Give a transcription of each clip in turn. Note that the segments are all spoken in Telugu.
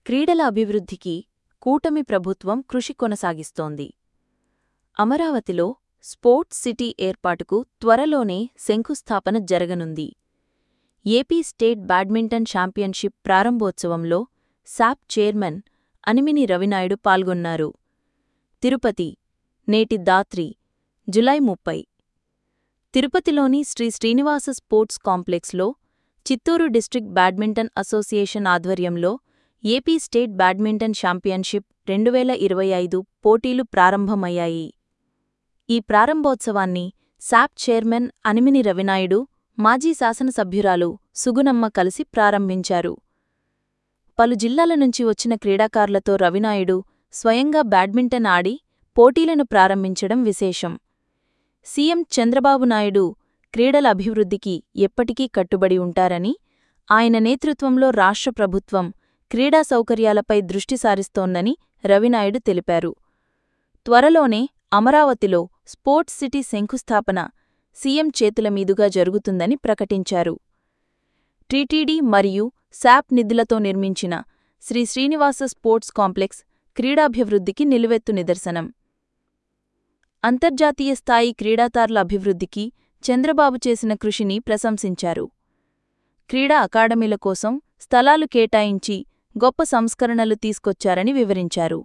క్రీడల అభివృద్ధికి కూటమి ప్రభుత్వం కృషి కొనసాగిస్తోంది అమరావతిలో స్పోర్ట్స్ సిటీ ఏర్పాటుకు త్వరలోనే శంకుస్థాపన జరగనుంది ఏపీ స్టేట్ బ్యాడ్మింటన్ ఛాంపియన్షిప్ ప్రారంభోత్సవంలో శాప్ చైర్మన్ అనిమిని రవినాయుడు పాల్గొన్నారు తిరుపతి నేటి దాత్రి జులై ముప్పై తిరుపతిలోని శ్రీ శ్రీనివాస స్పోర్ట్స్ కాంప్లెక్స్లో చిత్తూరు డిస్ట్రిక్ట్ బ్యాడ్మింటన్ అసోసియేషన్ ఆధ్వర్యంలో ఏపీ స్టేట్ బ్యాడ్మింటన్ ఛాంపియన్షిప్ రెండు వేల ఇరవై ఐదు పోటీలు ప్రారంభమయ్యాయి ఈ ప్రారంభోత్సవాన్ని శాప్ చైర్మన్ అనిమిని రవినాయుడు మాజీ శాసనసభ్యురాలు సుగుణమ్మ కలిసి ప్రారంభించారు పలు జిల్లాల నుంచి వచ్చిన క్రీడాకారులతో రవినాయుడు స్వయంగా బ్యాడ్మింటన్ ఆడి పోటీలను ప్రారంభించడం విశేషం సీఎం చంద్రబాబు నాయుడు క్రీడల అభివృద్ధికి ఎప్పటికీ కట్టుబడి ఉంటారని ఆయన నేతృత్వంలో రాష్ట్ర ప్రభుత్వం క్రీడా సౌకర్యాలపై దృష్టి సారిస్తోందని రవినాయుడు తెలిపారు త్వరలోనే అమరావతిలో స్పోర్ట్స్ సిటీ శంకుస్థాపన సీఎం చేతుల మీదుగా జరుగుతుందని ప్రకటించారు టీటీడీ మరియు శాప్ నిధులతో నిర్మించిన శ్రీ శ్రీనివాస స్పోర్ట్స్ కాంప్లెక్స్ క్రీడాభివృద్ధికి నిలువెత్తు నిదర్శనం అంతర్జాతీయ స్థాయి క్రీడాతారుల అభివృద్ధికి చంద్రబాబు చేసిన కృషిని ప్రశంసించారు క్రీడా అకాడమీల కోసం స్థలాలు కేటాయించి గొప్ప సంస్కరణలు తీసుకొచ్చారని వివరించారు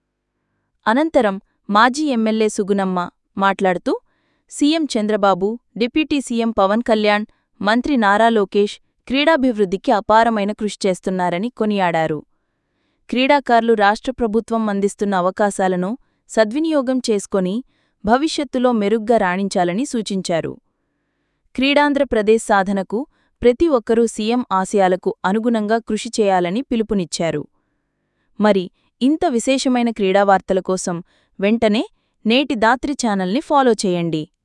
అనంతరం మాజీ ఎమ్మెల్యే సుగుణమ్మ మాట్లాడుతూ CM Chandrababu deputy CM Pawan Kalyan మంత్రి నారా లోకేష్ క్రీడాభివృద్ధికి అపారమైన కృషి చేస్తున్నారని కొనియాడారు క్రీడాకారులు రాష్ట్ర ప్రభుత్వం అందిస్తున్న అవకాశాలను సద్వినియోగం చేసుకొని భవిష్యత్తులో మెరుగ్గా రాణించాలని సూచించారు క్రీడాంధ్రప్రదేశ్ సాధనకు ప్రతి ఒక్కరూ సీఎం ఆశయాలకు అనుగుణంగా కృషి చేయాలని పిలుపునిచ్చారు మరి ఇంత విశేషమైన క్రీడావార్తల కోసం వెంటనే నేటి దాత్రి ఛానల్ని ఫాలో చేయండి